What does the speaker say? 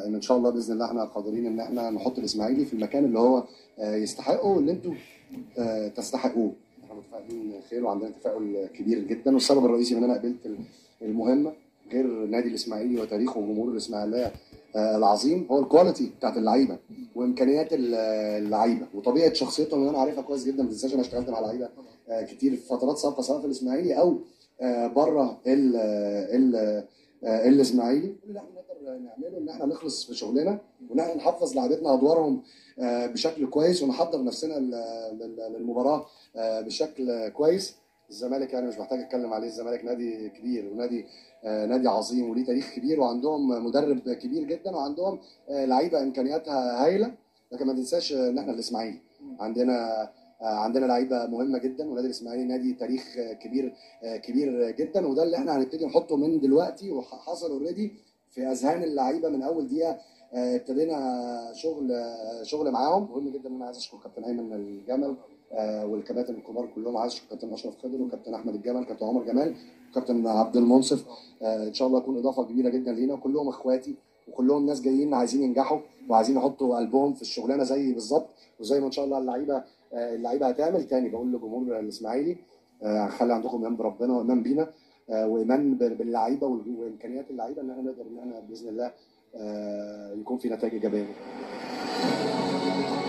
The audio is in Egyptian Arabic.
ان ان شاء الله باذن الله احنا قادرين ان احنا نحط الاسماعيلي في المكان اللي هو آه، يستحقه واللي انتم آه، تستحقوه احنا متفائلين خير وعندنا تفاؤل كبير جدا والسبب الرئيسي ان انا قبلت المهمه غير نادي الاسماعيلي وتاريخه وجمهور الاسماعيليه آه، العظيم هو الكواليتي بتاعت اللعيبه وامكانيات ال- اللعيبه وطبيعه شخصيتهم اللي انا عارفها كويس جدا ما تنساش انا اشتغلت مع لعيبه آه، كتير في فترات سابقه سواء في الاسماعيلي او آه، بره ال ال آه، الاسماعيلي كل اللي احنا نقدر نعمله ان احنا نخلص في شغلنا وان احنا نحفظ لعيبتنا ادوارهم آه، بشكل كويس ونحضر نفسنا لل- لل- للمباراه آه، بشكل كويس الزمالك يعني مش محتاج اتكلم عليه الزمالك نادي كبير ونادي آه، نادي عظيم وليه تاريخ كبير وعندهم مدرب كبير جدا وعندهم آه، لعيبه امكانياتها هايله لكن ما تنساش ان احنا الاسماعيلي عندنا آه، عندنا لعيبه مهمه جدا ونادي الاسماعيلي نادي تاريخ آه، كبير آه، كبير جدا وده اللي احنا هنبتدي نحطه من دلوقتي وحصل اوريدي في اذهان اللعيبه من اول دقيقه آه، ابتدينا شغل آه، شغل معاهم مهم جدا ان انا عايز اشكر كابتن ايمن الجمل آه، والكباتن الكبار كلهم عايز اشكر كابتن اشرف خضر وكابتن احمد الجمل كابتن عمر جمال وكابتن عبد المنصف آه، ان شاء الله يكون اضافه كبيره جدا لينا وكلهم اخواتي وكلهم ناس جايين عايزين ينجحوا وعايزين يحطوا قلبهم في الشغلانه زي بالظبط وزي ما ان شاء الله اللعيبه آه، اللعيبه هتعمل تاني بقول لجمهور الاسماعيلي آه، خلي عندكم ايمان بربنا وايمان بينا آه، وايمان بال- باللعيبه وال- وامكانيات اللعيبه ان احنا نقدر ان احنا باذن الله آه، يكون في نتائج ايجابيه